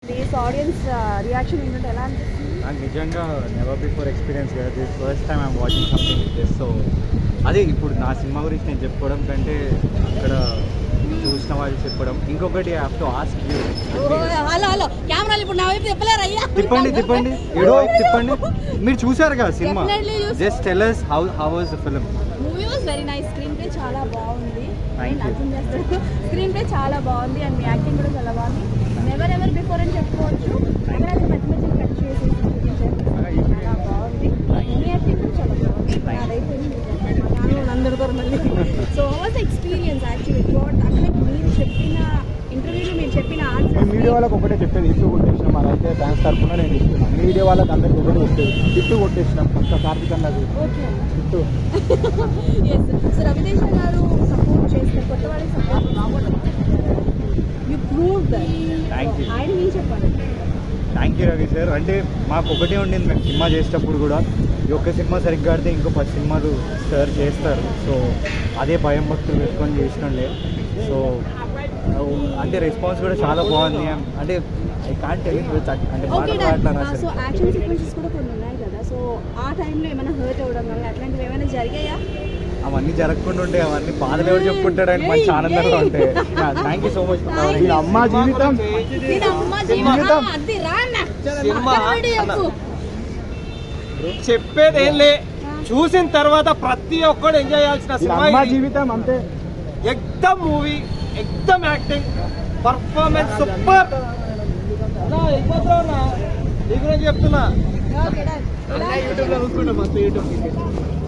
This audience reaction ఏంటంటే ఎలా అనిపిస్తుంది నాకు నిజంగా నెవర్ బిఫోర్ ఎక్స్పీరియన్స్ కదా this first time I'm watching something with this so అదే ఇప్పుడు నా సినిమా గురించి నేను చెప్పుకోవడం కంటే అక్కడ చూసిన వాళ్ళు చెప్పడం ఇంకొకటి have to ask you hello hello కెమెరాలు ఇప్పుడు నా వైపు చెప్పలేరు అయ్యా తిప్పండి తిప్పండి ఏడో వైపు తిప్పండి మీరు చూసారు కదా సినిమా Definitely చూసాం. Just trailers how how was the film movie was very nice screenplay చాలా బాగుంది Thank you. అర్థం చేస్తాడు స్క్రీన్ ప్లే చాలా బాగుంది అండ్ మీ యాక్టింగ్ కూడా చాలా బాగుంది ఎవర్ ఎవర్ బిఫోర్ అని చెప్పుకోవచ్చు కెమెరాని మధ్య మధ్య కట్ చేసి చూపించారు చాలా బాగుంది మీ యాక్టింగ్ కూడా చాలా బాగుంది నాదైతే అందరితో మళ్ళీ so was experience actually throat అక్కడ మీరు చెప్పిన ఇంటర్వ్యూలో మీరు చెప్పిన మేము ఆన్సర్ మీడియా వాళ్ళకి ఒకటే చెప్పేది ఇట్టు కొట్టేసినాం అదైతే డాన్స్ తరఫున నేను ఇస్తున్నాను మీడియా వాళ్ళకి అందరికి ఒకటి వచ్చేది ఇట్టు కొట్టేసినాం పక్క కార్తీక్ అన్నది ఓకే ఇట్టు ఎస్ సో రవితేజ గారు సపోర్ట్ చేస్తే కొత్త వాళ్ళకి support you prove that Thank you. ఆయన మీరు చెప్పండి థ్యాంక్ యూ రవి సార్ అంటే మాకు ఒకటే ఉండింది మేము సినిమా చేసేటప్పుడు కూడా ఈ ఒక్క సినిమా సరిగ్గా ఆడితే ఇంకో పది సినిమాలు సార్ చేస్తారు సో అదే భయం భక్తులు పెట్టుకొని చేసినండే సో అంటే రెస్పాన్స్ కూడా చాలా బాగుంది అంటే ఐ కాంట్ టెల్ అంటే ఓకే మాట్లాడతాను సో అసలు యాక్షన్ సీక్వెన్సెస్ కూడా కొన్ని ఉన్నాయి కదా సో ఆ టైంలో ఏమైనా హర్ట్ అవ్వడం కానీ అట్లాంటివి ఏమైనా జరిగాయా అవన్నీ జరగకుండా ఉంటే అవన్నీ బాధలు ఎవరు చెప్పుకుంటాడు అని మంచి ఆనందంగా ఉంటాయి థ్యాంక్ యూ సో మచ్ వీళ్ళ అమ్మ జీవితం దీని అమ్మ సినిమా. జీవితం అది రాన్న సినిమా చెప్పు చెప్పేది ఏం లే చూసిన తర్వాత ప్రతి ఒక్కడు ఎంజాయ్ చేయాల్సిన వీళ్ళ సినిమా అమ్మ ఇది. జీవితం అంతే ఎక్దమ్ మూవీ ఎక్దమ్ యాక్టింగ్ పర్ఫార్మెన్స్ సూపర్ వెళ్ళిపోతున్నా నీ గురించి చెప్తున్నా ఓకే డన్ యూట్యూబ్ లో చూసుకుంటాం యూట్యూబ్